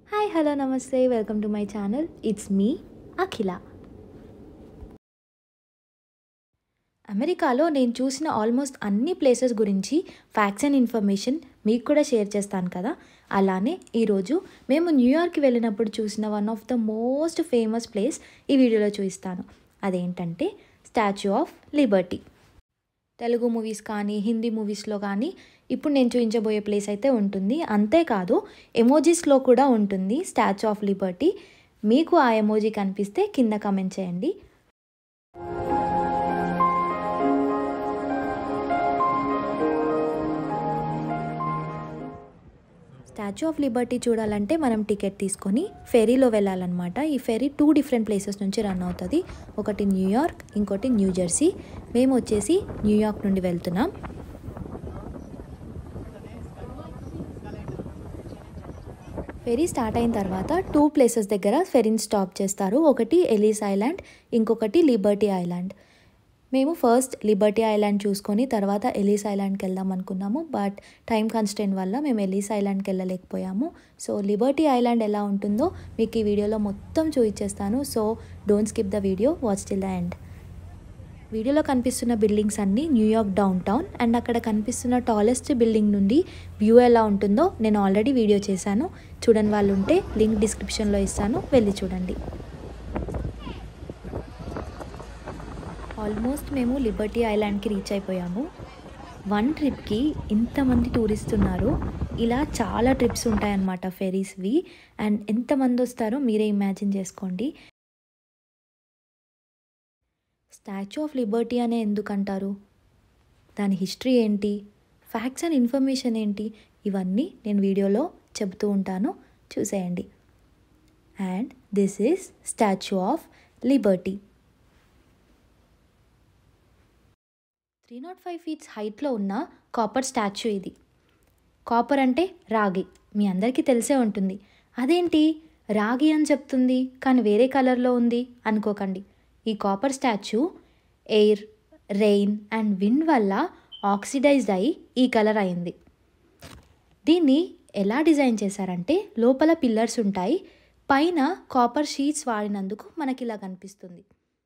hi hello నమస్తే welcome to my channel it's me Akhila అమెరికాలో నేను చూసిన ఆల్మోస్ట్ అన్ని ప్లేసెస్ గురించి ఫ్యాక్ట్స్ అండ్ ఇన్ఫర్మేషన్ మీకు కూడా షేర్ చేస్తాను కదా అలానే ఈరోజు మేము న్యూయార్క్కి వెళ్ళినప్పుడు చూసిన one of the most famous place ఈ వీడియోలో చూపిస్తాను అదేంటంటే statue of liberty Telugu movies కానీ హిందీ మూవీస్లో కానీ ఇప్పుడు నేను చూపించబోయే ప్లేస్ అయితే ఉంటుంది అంతేకాదు ఎమోజీస్లో కూడా ఉంటుంది స్టాచ్యూ ఆఫ్ లిబర్టీ మీకు ఆ ఎమోజీ కనిపిస్తే కింద కమెంట్ చేయండి స్టాచ్యూ ఆఫ్ లిబర్టీ చూడాలంటే మనం టికెట్ తీసుకొని ఫెరీలో వెళ్ళాలన్నమాట ఈ ఫెరీ టూ డిఫరెంట్ ప్లేసెస్ నుంచి రన్ అవుతుంది ఒకటి న్యూయార్క్ ఇంకోటి న్యూ జెర్సీ మేము వచ్చేసి న్యూయార్క్ నుండి వెళ్తున్నాం ఫెరీ స్టార్ట్ అయిన తర్వాత టూ ప్లేసెస్ దగ్గర ఫెరీని స్టాప్ చేస్తారు ఒకటి ఎలీస్ ఐలాండ్ ఇంకొకటి లిబర్టీ ఐలాండ్ మేము ఫస్ట్ లిబర్టీ ఐలాండ్ చూసుకొని తర్వాత ఎలీస్ ఐలాండ్కి వెళ్దాం అనుకున్నాము బట్ టైం కన్స్టెంట్ వల్ల మేము ఎలీస్ ఐలాండ్కి వెళ్ళలేకపోయాము సో లిబర్టీ ఐలాండ్ ఎలా ఉంటుందో మీకు ఈ వీడియోలో మొత్తం చూపించేస్తాను so don't skip the video watch till the end వీడియోలో కనిపిస్తున్న బిల్డింగ్స్ అన్నీ న్యూయార్క్ డౌన్ టౌన్ అండ్ అక్కడ కనిపిస్తున్న టాలెస్ట్ బిల్డింగ్ నుండి వ్యూ ఎలా ఉంటుందో నేను ఆల్రెడీ వీడియో చేశాను చూడని వాళ్ళు ఉంటే లింక్ డిస్క్రిప్షన్లో ఇస్తాను వెళ్ళి చూడండి ఆల్మోస్ట్ మేము లిబర్టీ ఐలాండ్కి రీచ్ అయిపోయాము వన్ ట్రిప్కి ఇంతమంది టూరిస్ట్ ఉన్నారు ఇలా చాలా ట్రిప్స్ ఉంటాయన్నమాట ఫెరీస్వి అండ్ ఎంతమంది వస్తారో మీరే ఇమాజిన్ చేసుకోండి స్టాచ్యూ ఆఫ్ లిబర్టీ అనే ఎందుకు అంటారు దాని హిస్టరీ ఏంటి ఫ్యాక్ట్స్ అండ్ ఇన్ఫర్మేషన్ ఏంటి ఇవన్నీ నేను వీడియోలో చెబుతూ ఉంటాను చూసేయండి and this is statue of liberty three nought five feets హైట్లో ఉన్న కాపర్ స్టాచ్యూ ఇది కాపర్ అంటే రాగి మీ అందరికీ తెలిసే ఉంటుంది అదేంటి రాగి అని చెప్తుంది కానీ వేరే కలర్లో ఉంది అనుకోకండి ఈ copper statue air rain and wind వల్ల ఆక్సిడైజ్డ్ అయి ఈ కలర్ అయింది దీన్ని ఎలా డిజైన్ చేశారంటే లోపల పిల్లర్స్ ఉంటాయి పైన కాపర్ షీట్స్ వాడినందుకు మనకి ఇలా కనిపిస్తుంది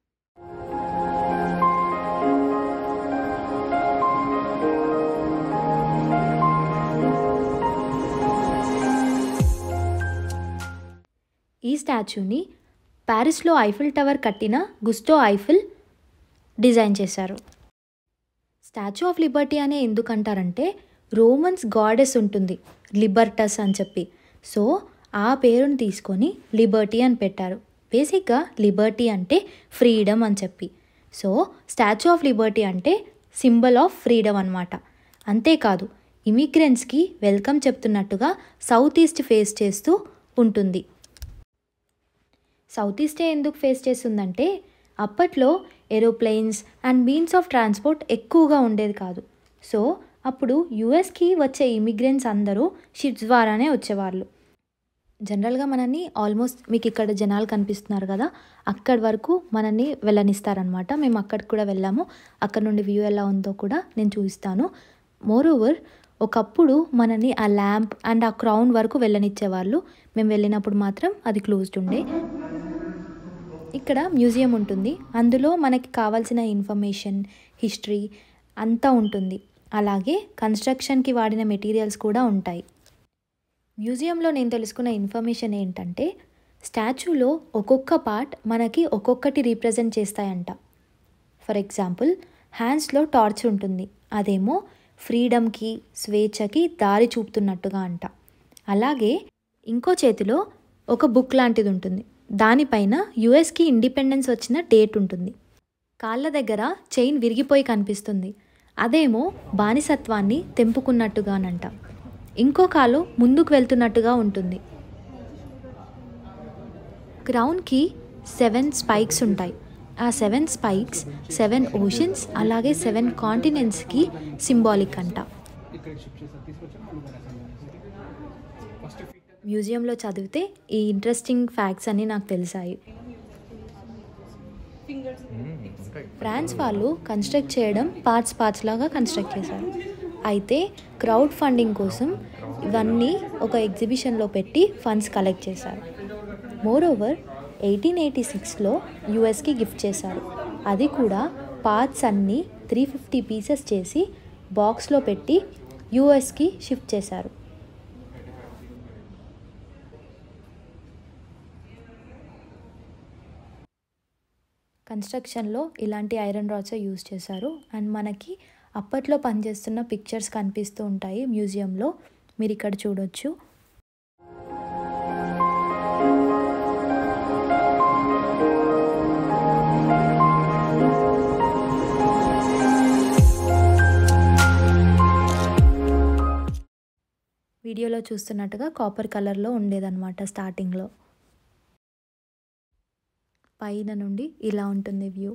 ఈ స్టాచ్యూని ప్యారిస్లో ఐఫిల్ టవర్ కట్టిన గుస్టో ఐఫిల్ డిజైన్ చేశారు స్టాచ్యూ ఆఫ్ లిబర్టీ అనే ఎందుకంటారంటే రోమన్స్ గాడెస్ ఉంటుంది లిబర్టస్ అని చెప్పి సో ఆ పేరుని తీసుకొని లిబర్టీ అని పెట్టారు బేసిక్గా లిబర్టీ అంటే ఫ్రీడమ్ అని చెప్పి సో స్టాచ్యూ ఆఫ్ లిబర్టీ అంటే సింబల్ ఆఫ్ ఫ్రీడమ్ అనమాట అంతేకాదు ఇమిగ్రెంట్స్కి వెల్కమ్ చెప్తున్నట్టుగా సౌత్ ఈస్ట్ ఫేస్ చేస్తూ ఉంటుంది సౌత్ ఈస్టే ఎందుకు ఫేస్ చేస్తుందంటే అప్పట్లో aeroplanes and means of transport ఎక్కువగా ఉండేది కాదు సో అప్పుడు యుఎస్కి వచ్చే ఇమిగ్రెంట్స్ అందరూ షిప్స్ ద్వారానే వచ్చేవాళ్ళు జనరల్గా మనని ఆల్మోస్ట్ మీకు ఇక్కడ జనాలు కనిపిస్తున్నారు కదా అక్కడి వరకు మనని వెళ్ళనిస్తారనమాట మేము అక్కడికి కూడా వెళ్ళాము అక్కడ నుండి వ్యూ ఎలా ఉందో కూడా నేను చూపిస్తాను మోర్ ఓవర్ ఒకప్పుడు మనని ఆ ల్యాంప్ అండ్ ఆ క్రౌన్ వరకు వెళ్ళనిచ్చేవాళ్ళు మేము వెళ్ళినప్పుడు మాత్రం అది క్లోజ్డ్ ఉండే ఇక్కడ మ్యూజియం ఉంటుంది అందులో మనకి కావాల్సిన ఇన్ఫర్మేషన్ హిస్టరీ అంతా ఉంటుంది అలాగే కన్స్ట్రక్షన్కి వాడిన మెటీరియల్స్ కూడా ఉంటాయి మ్యూజియంలో నేను తెలుసుకున్న ఇన్ఫర్మేషన్ ఏంటంటే స్టాచ్యూలో ఒక్కొక్క పార్ట్ మనకి ఒక్కొక్కటి రీప్రజెంట్ చేస్తాయంట ఫర్ ఎగ్జాంపుల్ హ్యాండ్స్లో టార్చ్ ఉంటుంది అదేమో ఫ్రీడమ్కి స్వేచ్ఛకి దారి చూపుతున్నట్టుగా అంట అలాగే ఇంకో చేతిలో ఒక బుక్ లాంటిది ఉంటుంది దానిపైన యుఎస్కి ఇండిపెండెన్స్ వచ్చిన డేట్ ఉంటుంది కాళ్ళ దగ్గర చైన్ విరిగిపోయి కనిపిస్తుంది అదేమో బానిసత్వాన్ని తెంపుకున్నట్టుగానంట ఇంకో కాలు ముందుకు వెళ్తున్నట్టుగా ఉంటుంది క్రౌన్కి సెవెన్ స్పైక్స్ ఉంటాయి ఆ సెవెన్ స్పైక్స్ సెవెన్ ఓషన్స్ అలాగే సెవెన్ కాంటినెంట్స్కి సింబాలిక్ అంట మ్యూజియంలో చదివితే ఈ ఇంట్రెస్టింగ్ ఫ్యాక్ట్స్ అన్నీ నాకు తెలిసాయి ఫ్రాన్స్ వాళ్ళు కన్స్ట్రక్ట్ చేయడం పార్ట్స్ పార్ట్స్ లాగా కన్స్ట్రక్ట్ చేశారు అయితే క్రౌడ్ ఫండింగ్ కోసం ఇవన్నీ ఒక ఎగ్జిబిషన్లో పెట్టి ఫండ్స్ కలెక్ట్ చేశారు మోర్ ఓవర్ ఎయిటీన్ ఎయిటీ సిక్స్లో యుఎస్కి గిఫ్ట్ చేశారు అది కూడా పార్ట్స్ అన్నీ త్రీ ఫిఫ్టీ పీసెస్ చేసి బాక్స్లో పెట్టి యుఎస్కి షిఫ్ట్ చేశారు కన్స్ట్రక్షన్లో ఇలాంటి ఐరన్ రాడ్స్ యూజ్ చేశారు అండ్ మనకి అప్పట్లో పనిచేస్తున్న పిక్చర్స్ కనిపిస్తూ ఉంటాయి మ్యూజియంలో మీరు ఇక్కడ చూడొచ్చు వీడియోలో చూస్తున్నట్టుగా కాపర్ కలర్లో ఉండేదన్నమాట స్టార్టింగ్లో పైన నుండి ఇలా ఉంటుంది వ్యూ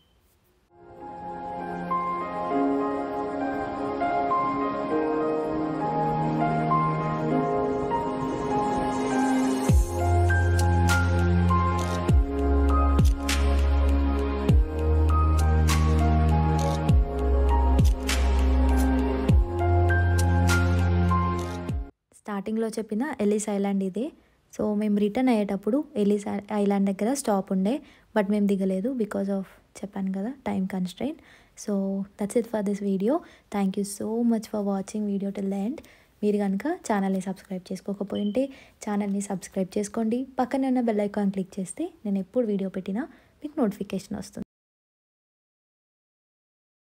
స్టార్టింగ్లో చెప్పిన ఎలిస్ ఐలాండ్ ఇదే సో మేము రిటర్న్ అయ్యేటప్పుడు ఎలిస్ ఐలాండ్ దగ్గర స్టాప్ ఉండే బట్ మేము దిగలేదు బికాస్ ఆఫ్ చెప్పాను కదా time constrain so that's it for this video thank you so much for watching video till the end మీరు కనుక ఛానల్ని సబ్స్క్రైబ్ చేసుకోకపోయింటే ఛానల్ని సబ్స్క్రైబ్ చేసుకోండి పక్కనే ఉన్న బెల్ ఐకాన్ క్లిక్ చేస్తే నేను ఎప్పుడు వీడియో పెట్టినా మీకు నోటిఫికేషన్ వస్తుంది